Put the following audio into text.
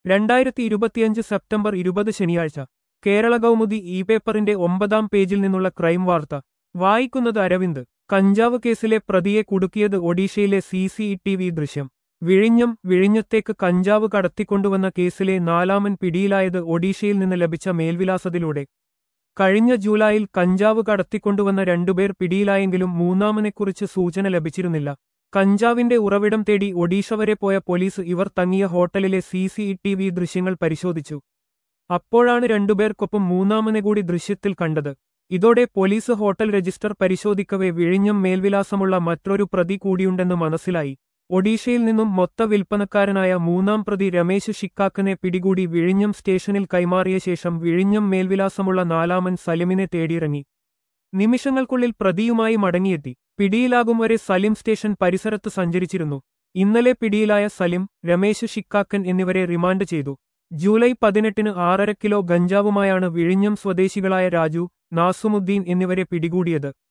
രണ്ടായിരത്തി ഇരുപത്തിയഞ്ച് സെപ്റ്റംബർ ഇരുപത് ശനിയാഴ്ച കേരള കൗമുദി ഇ പേപ്പറിന്റെ ഒമ്പതാം പേജിൽ നിന്നുള്ള ക്രൈം വാർത്ത വായിക്കുന്നത് അരവിന്ദ് കഞ്ചാവ് കേസിലെ പ്രതിയെ കുടുക്കിയത് ഒഡീഷയിലെ സി സി ടി വി ദൃശ്യം വിഴിഞ്ഞം വിഴിഞ്ഞത്തേക്ക് കഞ്ചാവ് കടത്തിക്കൊണ്ടുവന്ന കേസിലെ നാലാമൻ പിടിയിലായത് ഒഡീഷയിൽ നിന്ന് ലഭിച്ച മേൽവിലാസത്തിലൂടെ കഴിഞ്ഞ ജൂലൈയിൽ കഞ്ചാവ് കടത്തിക്കൊണ്ടുവന്ന രണ്ടുപേർ പിടിയിലായെങ്കിലും മൂന്നാമനെക്കുറിച്ച് സൂചന ലഭിച്ചിരുന്നില്ല കഞ്ചാവിന്റെ ഉറവിടം തേടി ഒഡീഷ വരെ പോയ പോലീസ് ഇവർ തങ്ങിയ ഹോട്ടലിലെ സി സി ടി വി ദൃശ്യങ്ങൾ പരിശോധിച്ചു അപ്പോഴാണ് രണ്ടുപേർക്കൊപ്പം മൂന്നാമനെ കൂടി ദൃശ്യത്തിൽ കണ്ടത് ഇതോടെ പോലീസ് ഹോട്ടൽ രജിസ്റ്റർ പരിശോധിക്കവേ വിഴിഞ്ഞം മേൽവിലാസമുള്ള മറ്റൊരു പ്രതി കൂടിയുണ്ടെന്ന് മനസ്സിലായി ഒഡീഷയിൽ നിന്നും മൊത്ത വിൽപ്പനക്കാരനായ മൂന്നാം പ്രതി രമേശ് ഷിക്കാക്കനെ പിടികൂടി വിഴിഞ്ഞം സ്റ്റേഷനിൽ കൈമാറിയ ശേഷം വിഴിഞ്ഞം മേൽവിലാസമുള്ള നാലാമൻ സലിമിനെ തേടിയിറങ്ങി നിമിഷങ്ങൾക്കുള്ളിൽ പ്രതിയുമായി മടങ്ങിയെത്തി പിടിയിലാകും വരെ സലിം സ്റ്റേഷൻ പരിസരത്ത് സഞ്ചരിച്ചിരുന്നു ഇന്നലെ പിടിയിലായ സലിം രമേശ് ഷിക്കാക്കൻ എന്നിവരെ റിമാൻഡ് ചെയ്തു ജൂലൈ പതിനെട്ടിന് ആറര കിലോ ഗഞ്ചാവുമായാണ് വിഴിഞ്ഞം സ്വദേശികളായ രാജു നാസുമുദ്ദീൻ എന്നിവരെ പിടികൂടിയത്